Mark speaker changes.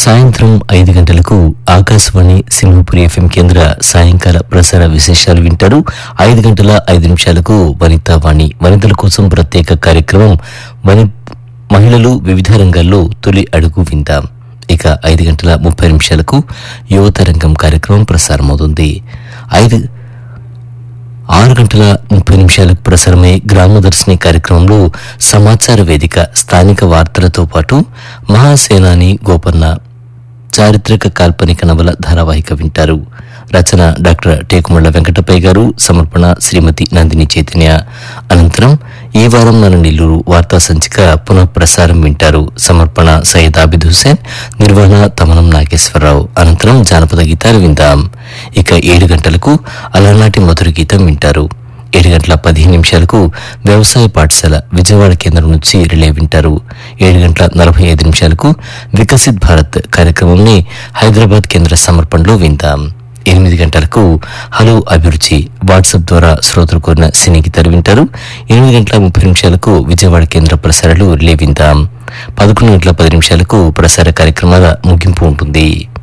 Speaker 1: సాయంత్రం ఐదు గంటలకు ఆకాశవాణి సింహపురి ఎఫ్ఎం కేంద్ర సాయంకాల ప్రసార విశేషాలు వింటారు ఐదు గంటల ఐదు నిమిషాలకు వనితా వాణి వనితల కోసం ప్రత్యేక కార్యక్రమం వని మహిళలు వివిధ రంగాల్లో తొలి అడుగు వింటాం ఇక ఐదు గంటల ముప్పై నిమిషాలకు యువత రంగం కార్యక్రమం ప్రసారమవుతుంది ఐదు ఆరు గంటల ముప్పై నిమిషాలకు ప్రసారమై గ్రామదర్శిని కార్యక్రమంలో సమాచార వేదిక స్థానిక వార్తలతో పాటు మహాసేనాని గోపన్న చారిత్రక కాల్పనిక నవల ధారావాహిక వింటారు రచన డాక్టర్ టేకుమళ్ళ వెంకటపై గారు సమర్పణ శ్రీమతి నందిని చైతన్య అనంతరం ఈ వారం మన నెల్లూరు వార్తా సంచిక పునః ప్రసారం వింటారు సమర్పణ సయ్యద్ ఆబిద్ హుసేన్ నిర్వహణ తమనం నాగేశ్వరరావు అనంతరం జానపద గీతాలు విందాం ఇక ఏడు గంటలకు అలనాటి మధుర గీతం వింటారు ఏడు గంటల పదిహేను నిమిషాలకు వ్యవసాయ పాఠశాల విజయవాడ కేంద్రం నుంచి రిలే వింటారు ఏడు గంటల నలభై ఐదు నిమిషాలకు వికసిత్ భారత్ కార్యక్రమంని హైదరాబాద్ కేంద్ర సమర్పణలో విందాం ఎనిమిది గంటలకు హలో అభిరుచి వాట్సాప్ ద్వారా శ్రోతలు కోరిన సినీ గీతాలు వింటారు ఎనిమిది గంటల ముప్పై నిమిషాలకు విజయవాడ కేంద్ర ప్రసారాలు రిలే విందాం పదకొండు గంటల పది నిమిషాలకు ప్రసార కార్యక్రమాల ముగింపు ఉంటుంది